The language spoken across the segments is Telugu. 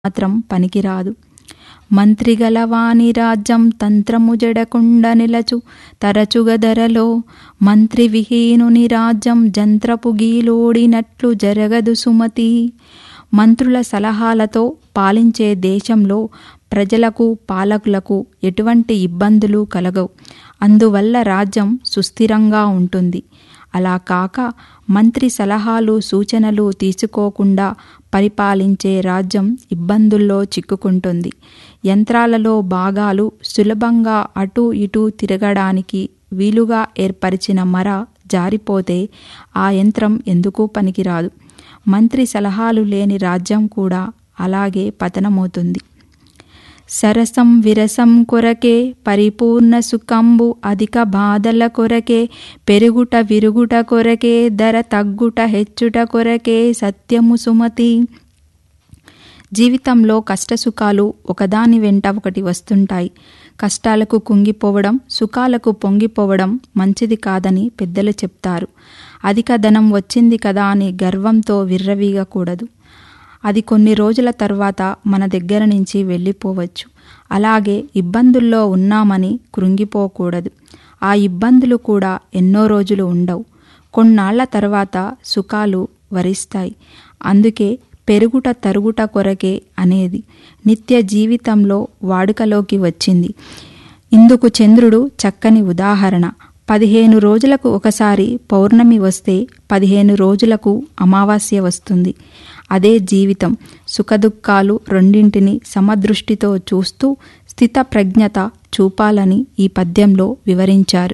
మాత్రం పనికిరాదు మంత్రిగలవాని రాజ్యం తంత్రము జడకుండ నిలచు తరచుగదరలో మంత్రి విహీనుని రాజ్యం జంత్రపు గీలోడినట్లు జరగదు సుమతి మంత్రుల సలహాలతో పాలించే దేశంలో ప్రజలకు పాలకులకు ఎటువంటి ఇబ్బందులు కలగవు అందువల్ల రాజ్యం సుస్థిరంగా ఉంటుంది అలా కాక మంత్రి సలహాలు సూచనలు తీసుకోకుండా పరిపాలించే రాజ్యం ఇబ్బందుల్లో చిక్కుకుంటుంది యంత్రాలలో భాగాలు సులభంగా అటూ ఇటూ తిరగడానికి వీలుగా ఏర్పరిచిన మర జారిపోతే ఆ యంత్రం ఎందుకు పనికిరాదు మంత్రి సలహాలు లేని రాజ్యం కూడా అలాగే పతనమవుతుంది సరసం విరసం కొరకే పరిపూర్ణ సుఖంబు అధిక బాధల కొరకే పెరుగుట విరుగుట కొరకే ధర తగ్గుట హెచ్చుట కొరకే సత్యము సుమతి జీవితంలో కష్టసుఖాలు ఒకదాని వెంట ఒకటి వస్తుంటాయి కష్టాలకు కుంగిపోవడం సుఖాలకు పొంగిపోవడం మంచిది కాదని పెద్దలు చెప్తారు అధిక ధనం వచ్చింది కదా అని గర్వంతో విర్రవీగకూడదు అది కొన్ని రోజుల తర్వాత మన దగ్గర నుంచి వెళ్ళిపోవచ్చు అలాగే ఇబ్బందుల్లో ఉన్నామని కృంగిపోకూడదు ఆ ఇబ్బందులు కూడా ఎన్నో రోజులు ఉండవు కొన్నాళ్ల తర్వాత సుఖాలు వరిస్తాయి అందుకే పెరుగుట తరుగుట కొరకే అనేది నిత్య జీవితంలో వాడుకలోకి వచ్చింది ఇందుకు చంద్రుడు చక్కని ఉదాహరణ పదిహేను రోజులకు ఒకసారి పౌర్ణమి వస్తే పదిహేను రోజులకు అమావాస్య వస్తుంది అదే జీవితం సుఖదుఖాలు రెండింటిని సమదృష్టితో చూస్తూ స్థిత ప్రజ్ఞత చూపాలని ఈ పద్యంలో వివరించారు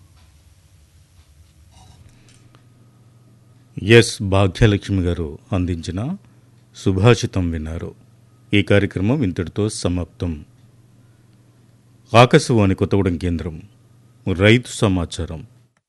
ఎస్ భాగ్యలక్ష్మి గారు అందించిన సుభాషితం విన్నారు ఈ కార్యక్రమం ఇంతటితో సమాప్తం ఆకాశవాణి కొత్తగూడెం కేంద్రం రైతు సమాచారం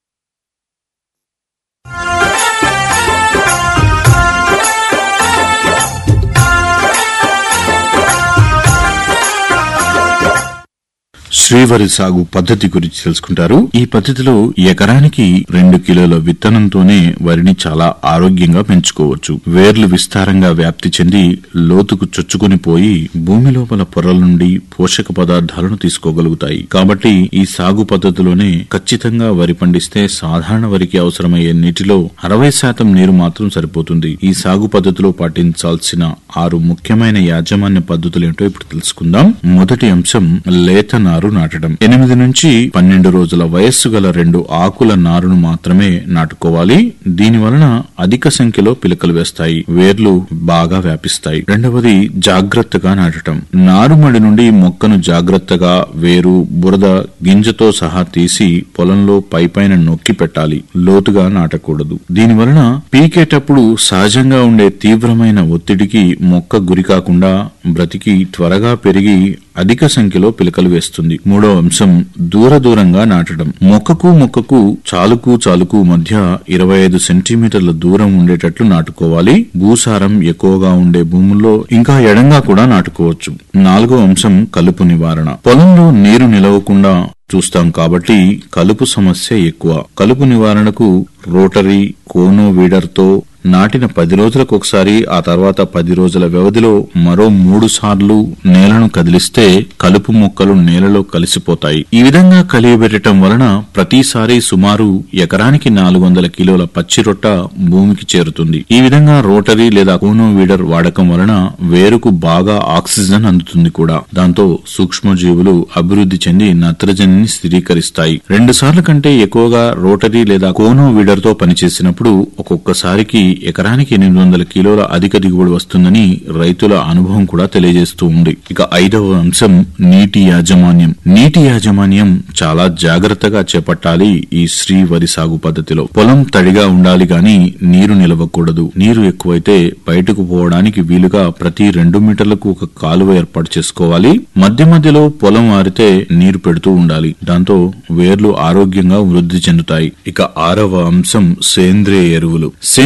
శ్రీవరి సాగు పద్ధతి గురించి తెలుసుకుంటారు ఈ పద్ధతిలో ఎకరానికి రెండు కిలోల విత్తనంతోనే వరిని చాలా ఆరోగ్యంగా పెంచుకోవచ్చు వేర్లు విస్తారంగా వ్యాప్తి చెంది లోతుకు చొచ్చుకుని పోయి భూమి లోపల పొరల నుండి పోషక పదార్థాలను తీసుకోగలుగుతాయి కాబట్టి ఈ సాగు పద్ధతిలోనే ఖచ్చితంగా వరి పండిస్తే సాధారణ వరికి అవసరమయ్యే నీటిలో అరవై శాతం నీరు మాత్రం సరిపోతుంది ఈ సాగు పద్ధతిలో పాటించాల్సిన ఆరు ముఖ్యమైన యాజమాన్య పద్ధతులు ఏంటో ఇప్పుడు తెలుసుకుందాం మొదటి అంశం లేత నారు నాటడం ఎనిమిది నుంచి పన్నెండు రోజుల వయస్సు గల రెండు ఆకుల నారును మాత్రమే నాటుకోవాలి దీని వలన అధిక సంఖ్యలో పిలకలు వేస్తాయి వేర్లు బాగా వ్యాపిస్తాయి రెండవది జాగ్రత్తగా నాటడం నారుమడి నుండి మొక్కను జాగ్రత్తగా వేరు బురద గింజతో సహా తీసి పొలంలో పైపైన నొక్కి పెట్టాలి లోతుగా నాటకూడదు దీని వలన పీకేటప్పుడు సహజంగా ఉండే తీవ్రమైన ఒత్తిడికి మొక్క గురి కాకుండా బ్రతికి త్వరగా పెరిగి అధిక సంఖ్యలో పిలకలు వేస్తుంది మూడో అంశం దూర దూరంగా నాటడం మొక్కకు మొక్కకు చాలుకు చాలుకు మధ్య ఇరవై ఐదు సెంటీమీటర్ల దూరం ఉండేటట్లు నాటుకోవాలి భూసారం ఎక్కువగా ఉండే భూముల్లో ఇంకా ఎడంగా కూడా నాటుకోవచ్చు నాలుగో అంశం కలుపు నివారణ పొలంలో నీరు నిలవకుండా చూస్తాం కాబట్టి కలుపు సమస్య ఎక్కువ కలుపు నివారణకు రోటరీ కోనో వీడర్తో నాటిన పది రోజులకు ఒకసారి ఆ తర్వాత పది రోజుల వ్యవధిలో మరో మూడు సార్లు నేలను కదిలిస్తే కలుపు మొక్కలు నేలలో కలిసిపోతాయి ఈ విధంగా కలియబెట్టడం వలన ప్రతిసారి సుమారు ఎకరానికి నాలుగు వందల కిలోల పచ్చి రొట్ట భూమికి చేరుతుంది ఈ విధంగా రోటరీ లేదా కోనో వీడర్ వాడకం వలన వేరుకు బాగా ఆక్సిజన్ అందుతుంది కూడా దాంతో సూక్ష్మజీవులు అభివృద్ధి చెంది నత్రజనిని స్థిరీకరిస్తాయి రెండు సార్లు కంటే ఎక్కువగా రోటరీ లేదా కోనో వీడర్ తో పనిచేసినప్పుడు ఒక్కొక్కసారికి ఎకరానికి ఎనిమిది వందల కిలోల అధిక దిగుబడి వస్తుందని రైతుల అనుభవం కూడా తెలియజేస్తూ ఉంది ఇక ఐదవ అంశం నీటి యాజమాన్యం నీటి యాజమాన్యం చాలా జాగ్రత్తగా చేపట్టాలి ఈ శ్రీ వరి సాగు పద్ధతిలో పొలం తడిగా ఉండాలి గాని నీరు నిలవకూడదు నీరు ఎక్కువైతే బయటకు పోవడానికి వీలుగా ప్రతి రెండు మీటర్లకు ఒక కాలువ ఏర్పాటు చేసుకోవాలి మధ్య మధ్యలో పొలం ఆరితే నీరు పెడుతూ ఉండాలి దాంతో వేర్లు ఆరోగ్యంగా వృద్ధి చెందుతాయి ఇక ఆరవ అంశం సేంద్రియ ఎరువులు సేంద్రియ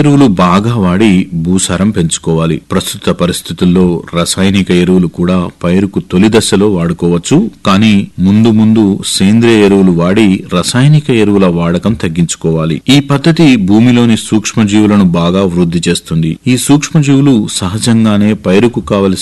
ఎరువులు బాగా వాడి భూసారం పెంచుకోవాలి ప్రస్తుత పరిస్థితుల్లో రసాయనిక ఎరువులు కూడా పైరుకు తొలి దశలో వాడుకోవచ్చు కానీ ముందు ముందు సేంద్రియ ఎరువులు వాడి రసాయనిక ఎరువుల వాడకం తగ్గించుకోవాలి ఈ పద్ధతి భూమిలోని సూక్ష్మజీవులను బాగా వృద్ధి చేస్తుంది ఈ సూక్ష్మజీవులు సహజంగానే పైరుకు కావలసిన